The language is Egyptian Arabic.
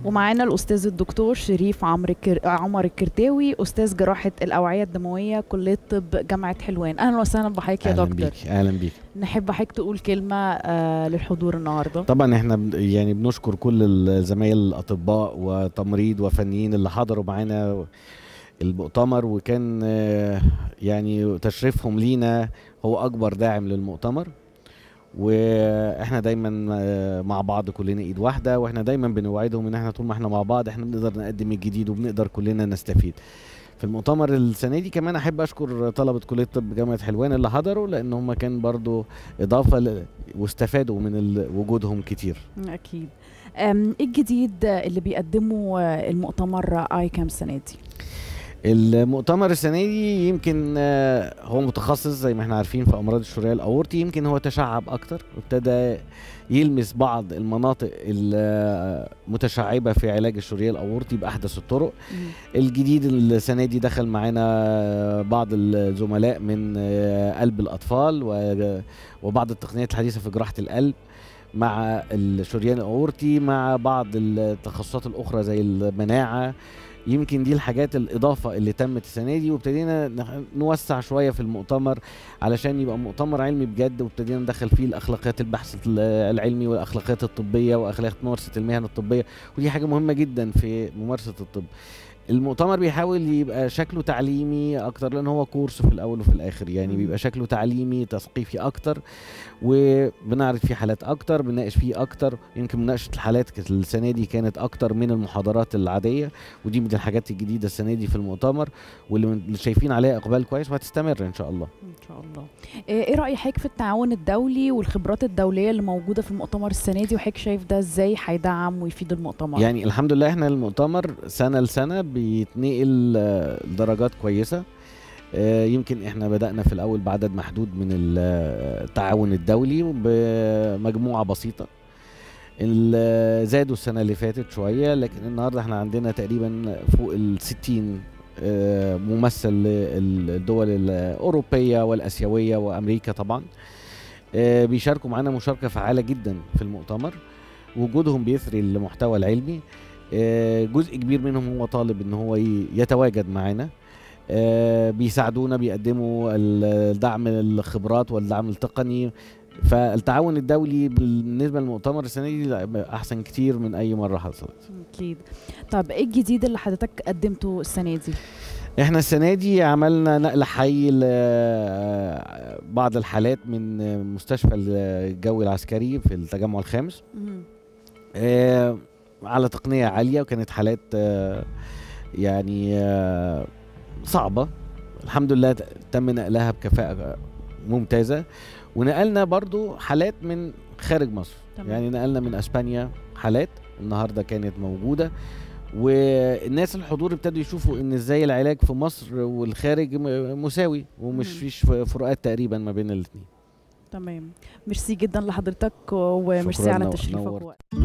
ومعانا الاستاذ الدكتور شريف عمرو الكر... عمر الكرتاوي استاذ جراحه الاوعيه الدمويه كليه طب جامعه حلوان اهلا وسهلا بحضرتك يا اهلا دكتور بيك اهلا بيك نحب حضرتك تقول كلمه آه للحضور النهارده طبعا احنا بن- يعني بنشكر كل الزمايل الاطباء وتمريض وفنيين اللي حضروا معانا المؤتمر وكان آه، يعني تشريفهم لينا هو اكبر داعم للمؤتمر واحنا دايما آه، مع بعض كلنا ايد واحده واحنا دايما بنوعدهم ان احنا طول ما احنا مع بعض احنا بنقدر نقدم الجديد وبنقدر كلنا نستفيد في المؤتمر السنه دي كمان احب اشكر طلبه كليه طب جامعه حلوان اللي حضروا لان هم كان برضو اضافه ل... واستفادوا من ال... وجودهم كتير اكيد أم، ايه الجديد اللي بيقدمه آه، المؤتمر اي كام السنه دي المؤتمر السنه دي يمكن آه، هو متخصص زي ما احنا عارفين في امراض الشريان الاورطي يمكن هو تشعب اكتر وابتدى يلمس بعض المناطق المتشعبه في علاج الشريان الاورطي باحدث الطرق الجديد السنه دي دخل معانا بعض الزملاء من آه، قلب الاطفال و- وبعض التقنيات الحديثه في جراحه القلب مع الشريان الاورطي مع بعض التخصصات الاخرى زي المناعه يمكن دي الحاجات الاضافه اللي تمت السنه دي وابتدينا نخ- نوسع شويه في المؤتمر علشان يبقى مؤتمر علمي بجد وابتدينا ندخل فيه الاخلاقيات البحث ال- العلمي والاخلاقيات الطبيه واخلاقيات ممارسه المهن الطبيه ودي حاجه مهمه جدا في ممارسه الطب المؤتمر بيحاول يبقى شكله تعليمي اكتر لان هو كورس في الاول وفي الاخر يعني مم. بيبقى شكله تعليمي تثقيفي اكتر وبنعرض فيه حالات اكتر بنناقش فيه اكتر يمكن مناقشه الحالات كانت السنه دي كانت اكتر من المحاضرات العاديه ودي من الحاجات الجديده السنه دي في المؤتمر واللي من- اللي شايفين عليها اقبال كويس وهتستمر ان شاء الله ان شاء الله ايه إيه راي حضرتك في التعاون الدولي والخبرات الدوليه اللي موجوده في المؤتمر السنه دي وحضرتك شايف ده ازاي هيدعم ويفيد المؤتمر يعني الحمد لله احنا المؤتمر سنه لسنه بيتنقل آه، درجات كويسه آه، يمكن احنا بدأنا في الأول بعدد محدود من ال- آه، التعاون الدولي بمجموعة بسيطة ال- زادوا السنة اللي فاتت شوية لكن النهاردة احنا عندنا تقريبا فوق الستين آه، ممثل للدول الأوروبية والأسيوية وأمريكا طبعا آه، بيشاركوا معانا مشاركة فعالة جدا في المؤتمر وجودهم بيثري المحتوى العلمي آه، جزء كبير منهم هو طالب ان هو ي- يتواجد معانا آه، بيساعدونا بيقدموا ال- دعم الخبرات والدعم التقني فالتعاون الدولي بالنسبه للمؤتمر السنه دي لا، احسن كتير من اي مره حصلت اكيد طب ايه الجديد اللي حضرتك قدمته السنه دي احنا السنه دي عملنا نقل حي لبعض الحالات من مستشفى الجوي العسكري في التجمع الخامس آه، على تقنية عالية وكانت حالات آه، يعني آه، صعبة الحمد لله ت- تم نقلها بكفاءة ممتازة ونقلنا برضو حالات من خارج مصر تمام. يعني نقلنا من اسبانيا حالات النهارده كانت موجوده والناس الحضور ابتدوا يشوفوا ان ازاي العلاج في مصر والخارج م- مساوي ومش مم. فيش فروقات تقريبا ما بين الاثنين تمام ميرسي جدا لحضرتك وميرسي شكراً، على نو- تشريفك نورت. ووقتك